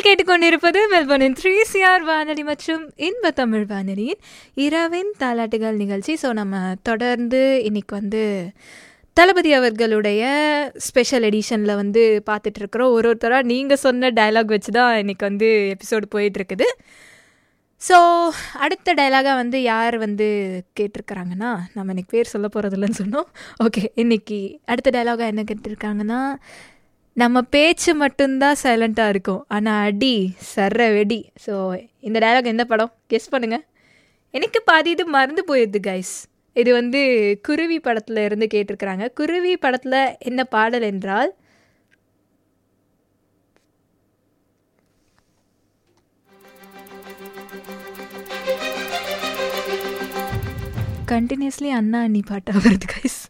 கேட்டுக்கொண்டிருப்பது மெல்பர்னின் three CR வானொலி மற்றும் இன்ப தமிழ் வானொலியின் இரவின் தாலாட்டுகள் நிகழ்ச்சி ஸோ நம்ம தொடர்ந்து இன்னைக்கு வந்து தளபதி அவர்களுடைய ஸ்பெஷல் எடிஷனில் வந்து பார்த்துட்ருக்குறோம் ஒரு ஒருத்தராக நீங்கள் சொன்ன டயலாக் வச்சு தான் இன்னைக்கு வந்து எபிசோடு போயிட்டுருக்குது ஸோ அடுத்த டைலாகாக வந்து யார் வந்து கேட்டிருக்கிறாங்கன்னா நம்ம இன்னைக்கு பேர் சொல்ல போகிறதில்லன்னு சொன்னோம் ஓகே இன்னைக்கு அடுத்த டைலாகாக என்ன கேட்டிருக்காங்கன்னா நம்ம பேச்சு மட்டும்தான் சைலண்ட்டாக இருக்கும் ஆனால் அடி சர்ற வெடி ஸோ இந்த டயலாக் எந்த படம் கெஸ் பண்ணுங்கள் எனக்கு பாதி இது மறந்து போயிடுது கைஸ் இது வந்து குருவி படத்தில் இருந்து கேட்டிருக்கிறாங்க குருவி படத்தில் என்ன பாடல் என்றால் கண்டினியூஸ்லி அண்ணா அண்ணி பாட்டாக வருது கைஸ்